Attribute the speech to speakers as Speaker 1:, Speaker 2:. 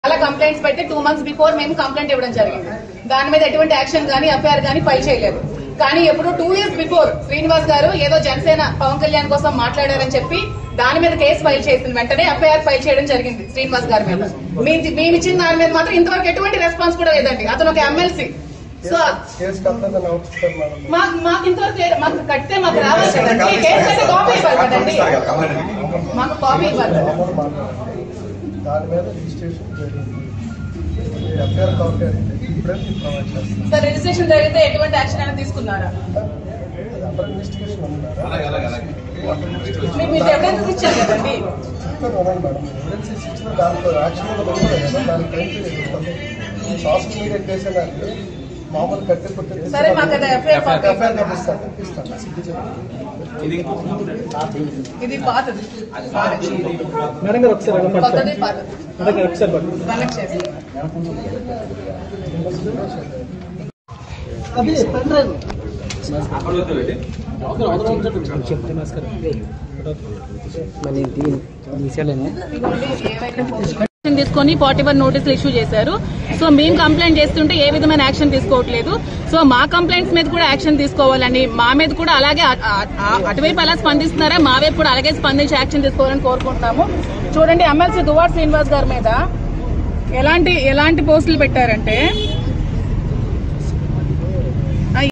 Speaker 1: చాలా కంప్లైంట్స్ పెట్టి two months before మేము కంప్లైంట్ ఇవ్వడం జరిగింది దాని మీద ఎటువంటి యాక్షన్ గానీ ఎఫ్ఐఆర్ గానీ ఫైల్ చేయలేదు కానీ ఎప్పుడు టూ ఇయర్స్ బిఫోర్ శ్రీనివాస్ గారు ఏదో జనసేన పవన్ కళ్యాణ్ కోసం మాట్లాడారని చెప్పి దాని మీద కేసు ఫైల్ చేసిన వెంటనే ఎఫ్ఐఆర్ ఫైల్ చేయడం జరిగింది శ్రీనివాస్ గారి మీద మీ- మేము ఇచ్చిన దాని మీద మాత్రం ఇంతవరకు ఎటువంటి రెస్పాన్స్ కూడా లేదండి అతను ఒక ఎమ్మెల్సీ సో
Speaker 2: కేసు కట్టదని అవుతుంది మేడం
Speaker 1: మాకు మాకు ఇంతవరకు ఏ- మాకు కడితే మాకు రావాలి కదండి కేసు కట్టి కాపీ ఇవ్వాలి కదండి మాకు కాపీ ఇవ్వాలి కదా
Speaker 2: మామూలు మాట్లాడాలి దాని మీద రిజిస్ట్రేషన్ జరిగింది ఎఫ్ఐఆర్ కాపీ అంటే ఇప్పుడే మీకు ప్రొవైడ్ చేస్తాను
Speaker 1: సార్ రిజిస్ట్రేషన్ జరిగితే ఎటువంటి యాక్షన్ అయినా తీసుకున్నారా
Speaker 2: అండర్ ఇన్వెస్టిగేషన్ ఉన్నారా
Speaker 1: మీకు మీరు ఎవిడెన్సెస్ ఇచ్చారు కదండి
Speaker 2: చెప్తాను వినండి మేడం ఎవిడెన్సెస్ ఇచ్చిన దాంట్లో యాక్షన్ కూడా ఉంటుంది కదా దానికి ఏంటి తెలుస్తుంది సోషల్ మీడియా కేసు అంటే మామూలు కట్టి పుట్టి
Speaker 1: సరే మాకు అది ఎఫ్ఐఆర్ కాపీ
Speaker 2: ఎఫ్ఐఆర్ కాపీ ఇస్తాను ఇస్తాను
Speaker 1: ఇది పాతది
Speaker 3: మేడం గారు ఒకసారి వెళ్ళండి.
Speaker 1: కొత్తది పాతది
Speaker 3: మేడం గారు ఒకసారి పట్టుకోండి.
Speaker 1: కనెక్ట్ చేసి
Speaker 3: అది పెన్ డ్రైవ్ చెప్తే నమస్కారం మళ్ళీ తీసేయాలేమో
Speaker 1: ఇదిగోండి, ఏవైతే పోస్ట్
Speaker 4: యాక్షన్ తీసుకొని ఫార్టీ వన్ నోటీసులు ఇష్యూ చేశారు సో మేము కంప్లైంట్ చేస్తుంటే ఏ విధమైన యాక్షన్ తీసుకోవట్లేదు సో మా కంప్లైంట్స్ మీద కూడా యాక్షన్ తీసుకోవాలని మా మీద కూడా అలాగే అ- అ- అ- అటువైపు అలా స్పందిస్తున్నారా మా వైపు కూడా అలాగే స్పందించి యాక్షన్ తీసుకోవాలని కోరుకుంటున్నాము చూడండి ఎమ్మెల్సీ దువార్ శ్రీనివాస్ గారి మీద ఎలాంటి ఎలాంటి పోస్టులు పెట్టారంటే